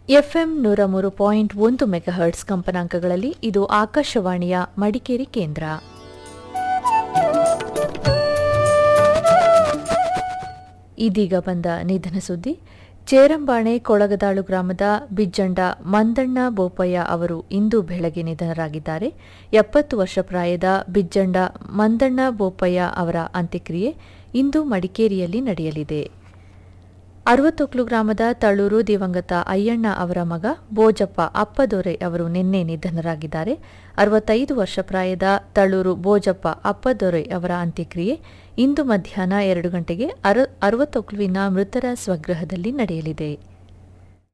FM ನೂರ ಮೂರು point ಒಂದು ಮೆಗಾಹರ್ಟ್ಸ್ ಕಂಪನಾಂಕಗಳಲ್ಲಿ ಇದು ಆಕಾಶವಾಣಿಯ ಮಡಿಕೇರಿ ಕೇಂದ್ರ ಇದೀಗ ಬಂದ ನಿಧನ ಸುದ್ದಿ ಚೇರಂಬಾಣೆ ಕೊಳಗದಾಳು ಗ್ರಾಮದ ಬಿಜ್ಜಂಡ ಮಂದಣ್ಣ ಬೋಪಯ್ಯ ಅವರು ಇಂದು ಬೆಳಗ್ಗೆ ನಿಧನರಾಗಿದ್ದಾರೆ ಎಪ್ಪತ್ತು ವರ್ಷ ಪ್ರಾಯದ ಬಿಜ್ಜಂಡ ಮಂದಣ್ಣ ಬೋಪಯ್ಯ ಅವರ ಅಂತ್ಯಕ್ರಿಯೆ ಇಂದು ಮಡಿಕೇರಿಯಲ್ಲಿ ನಡೆಯಲಿದೆ ಅರವತ್ತೊಕ್ಲು ಗ್ರಾಮದ ತಳೂರು ದಿವಂಗತ ಅಯ್ಯಣ್ಣ ಅವರ ಮಗ ಬೋಜಪ್ಪ ಅಪ್ಪದೊರೆ ಅವರು ನಿನ್ನೆ ನಿಧನರಾಗಿದ್ದಾರೆ ಅರವತ್ತೈದು ವರ್ಷ ಪ್ರಾಯದ ತಳೂರು ಬೋಜಪ್ಪ ಅಪ್ಪದೊರೆ ಅವರ ಅಂತ್ಯಕ್ರಿಯೆ ಇಂದು ಮಧ್ಯಾಹ್ನ ಎರಡು ಗಂಟೆಗೆ ಅರವತ್ತೊಕ್ಲುವಿನ ಮೃತರ ಸ್ವಗೃಹದಲ್ಲಿ ನಡೆಯಲಿದೆ